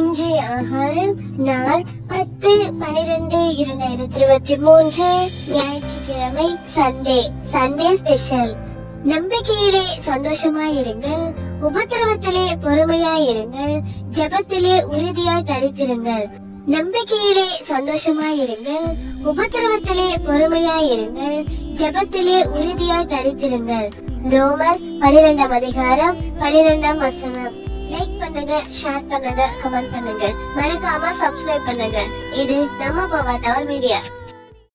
இன்றைய ஆகாரம் நாள் பத்து பனிரெண்டு இரண்டாயிரத்தி இருபத்தி மூன்று ஞாயிற்றுக்கிழமை சண்டே சண்டே ஸ்பெஷல் நம்பிக்கையிலே சந்தோஷமாயிருங்கள் உபத்திரவத்திலே பொறுமையாயிருங்கள் ஜெபத்திலே உறுதியாய் தரித்திருங்கள் நம்பிக்கையிலே சந்தோஷமாயிருங்கள் உபத்திரவத்திலே பொறுமையாயிருங்கள் ஜெபத்திலே உறுதியாய் தரித்திருங்கள் ரோமர் பனிரெண்டாம் அதிகாரம் பனிரெண்டாம் வசனம் லைக் பண்ணுங்க ஷேர் பண்ணுங்க கமெண்ட் பண்ணுங்க மறக்காம சப்ஸ்கிரைப் பண்ணுங்க இது நம்ம பவர் டவர் மீடியா